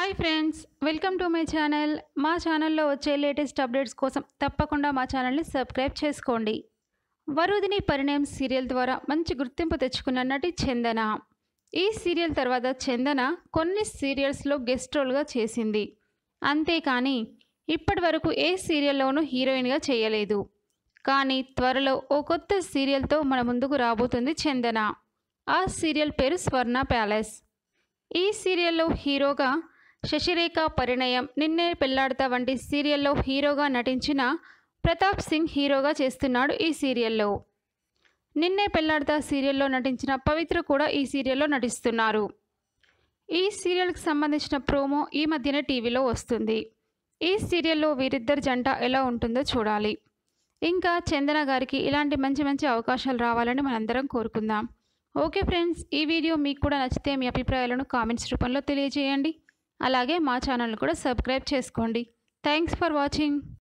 hi friends welcome to my channel మా ఛానల్లో వచ్చే లేటెస్ట్ అప్డేట్స్ కోసం తప్పకుండా మా ఛానల్ని సబ్స్క్రైబ్ చేసుకోండి వరుదిని పరిణయం సీరియల్ ద్వారా మంచి గుర్తింపు తెచ్చుకున్న నటి చందన ఈ సీరియల్ తర్వాత చందన కొన్ని సీరియల్స్లో గెస్ట్ రోల్గా చేసింది అంతేకాని ఇప్పటి వరకు ఏ సీరియల్లోనూ హీరోయిన్గా చేయలేదు కానీ త్వరలో ఓ కొత్త సీరియల్తో మన ముందుకు రాబోతుంది చందన ఆ సీరియల్ పేరు స్వర్ణ ప్యాలెస్ ఈ సీరియల్లో హీరోగా శశిరేఖ పరిణయం నిన్నే పెళ్లాడతా వంటి సీరియల్లో హీరోగా నటించిన ప్రతాప్ సింగ్ హీరోగా చేస్తున్నాడు ఈ సీరియల్లో నిన్నే పెళ్లాడతా సీరియల్లో నటించిన పవిత్ర కూడా ఈ సీరియల్లో నటిస్తున్నారు ఈ సీరియల్కి సంబంధించిన ప్రోమో ఈ మధ్యనే టీవీలో వస్తుంది ఈ సీరియల్లో వీరిద్దరి జంట ఎలా ఉంటుందో చూడాలి ఇంకా చందన గారికి ఇలాంటి మంచి మంచి అవకాశాలు రావాలని మనందరం కోరుకుందాం ఓకే ఫ్రెండ్స్ ఈ వీడియో మీకు కూడా నచ్చితే మీ అభిప్రాయాలను కామెంట్స్ రూపంలో తెలియజేయండి అలాగే మా ఛానల్ కూడా సబ్స్క్రైబ్ చేసుకోండి థ్యాంక్స్ ఫర్ వాచింగ్